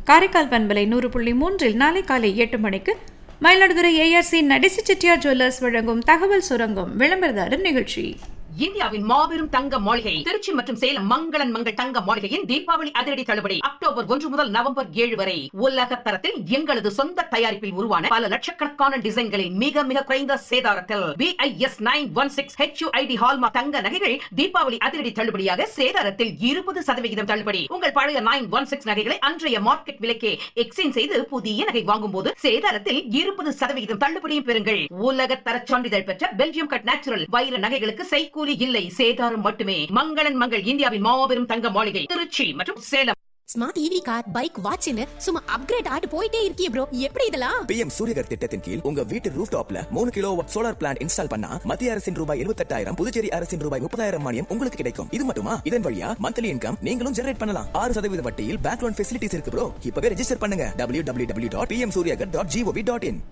காரைக்கால் பண்பலை நூறு புள்ளி மூன்றில் நாளை காலை எட்டு மணிக்கு மயிலாடுதுறை ஏஆர்சி நடேசி செட்டியார் ஜுவல்லர்ஸ் வழங்கும் தகவல் சுரங்கம் விளம்பரதாரர் நிகழ்ச்சி இந்தியாவின் மாபெரும் தங்க மாளிகை திருச்சி மற்றும் சேலம் மங்களன் மங்கள் தங்க மாளிகையின் தீபாவளி அதிரடி தள்ளுபடி அக்டோபர் ஒன்று முதல் நவம்பர் ஏழு வரை உலக தரத்தில் எங்களது சொந்த தயாரிப்பில் உருவான பல லட்சக்கணக்கான டிசைன்களில் மிக மிக குறைந்த சேதாரத்தில் BIS nine one six HUID hallmark தங்க நகைகள் தீபாவளி அதிரடி தள்ளுபடியாக சேதாரத்தில் இருபது சதவிகிதம் தள்ளுபடி உங்கள் பழைய நைன் ஒன் சிக்ஸ் நகைகளை அன்றைய மார்க்கெட் விலைக்கே எக்ஸ்சேஞ்ச் செய்து புதிய நகை வாங்கும் போது சேதாரத்தில் இருபது சதவிகிதம் தள்ளுபடியும் பெறுங்கள் உலக தர சான்றிதழ் பெற்ற பெல்ஜியம் கட் நேச்சுரல் வைர நகைகளுக்கு செய்கூலி இல்லை சேதாரம் மட்டுமே மங்களன் மங்கள் இந்தியாவின் மாபெரும் தங்க மாளிகை திருச்சி மற்றும் Salem smart EV car bike வாட்ச்னு சும்மா அப்கிரேட் ஆட்டு போயிட்டே இருக்கியே ப்ரோ எப்படி இதெல்லாம் பிஎம் சூரியகர் திட்டத்தின் கீழ் உங்க வீட்டு ரூஃப் டாப்ல மூணு கிலோ சோலார் பிளான்ட் இன்ஸ்டால் பண்ணா மத்திய அரசின் ரூபாய் இருபத்தெட்டாயிரம் புதுச்சேரி அரசின் ரூபாய் முப்பதாயிரம் மானியம் உங்களுக்கு கிடைக்கும் இது மட்டுமா இதன் வழியா மந்த்லி இன்கம் நீங்களும் ஜெனரேட் பண்ணலாம் ஆறு சதவீத வட்டியில் பேங்க் லோன் ஃபெசிலிட்டிஸ் இருக்கு ப்ரோ இப்பவே ரெஜிஸ்டர் பண்ணுங்க W W W dot PM Suryaghar dot G O V dot in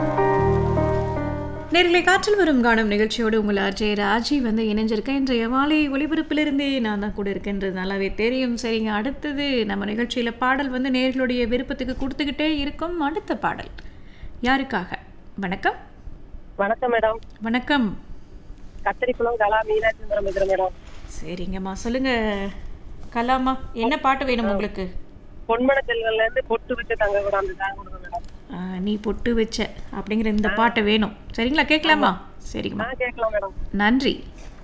நேரிலே காற்றில் வரும் காணும் நிகழ்ச்சியோடு உங்கள் அஜய் ராஜி வந்து இணைஞ்சிருக்கேன் இன்றைய மாலை ஒளிபரப்பிலிருந்தே நான் தான் கூட இருக்கேன்றது நல்லாவே தெரியும் சரிங்க அடுத்தது நம்ம நிகழ்ச்சியில் பாடல் வந்து நேர்களுடைய விருப்பத்துக்கு கொடுத்துக்கிட்டே இருக்கும் அடுத்த பாடல் யாருக்காக வணக்கம் வணக்கம் மேடம் வணக்கம் கத்திரிக்குளம் கலா மீனாட்சிபுரம் பேசுறேன் மேடம் சரிங்கம்மா சொல்லுங்க கலாமா என்ன பாட்டு வேணும் உங்களுக்கு பொன்மன செல்வன்ல இருந்து பொட்டு வச்சு தங்க கூட அந்த தாங்க கொடுங்க மேடம் ஆ, நீ பொட்டு வச்ச அப்படிங்கிற இந்த பாட்டு வேணும் சரிங்களா கேட்கலாமா சரிங்கம்மா நான் கேட்கலாம் மேடம் நன்றி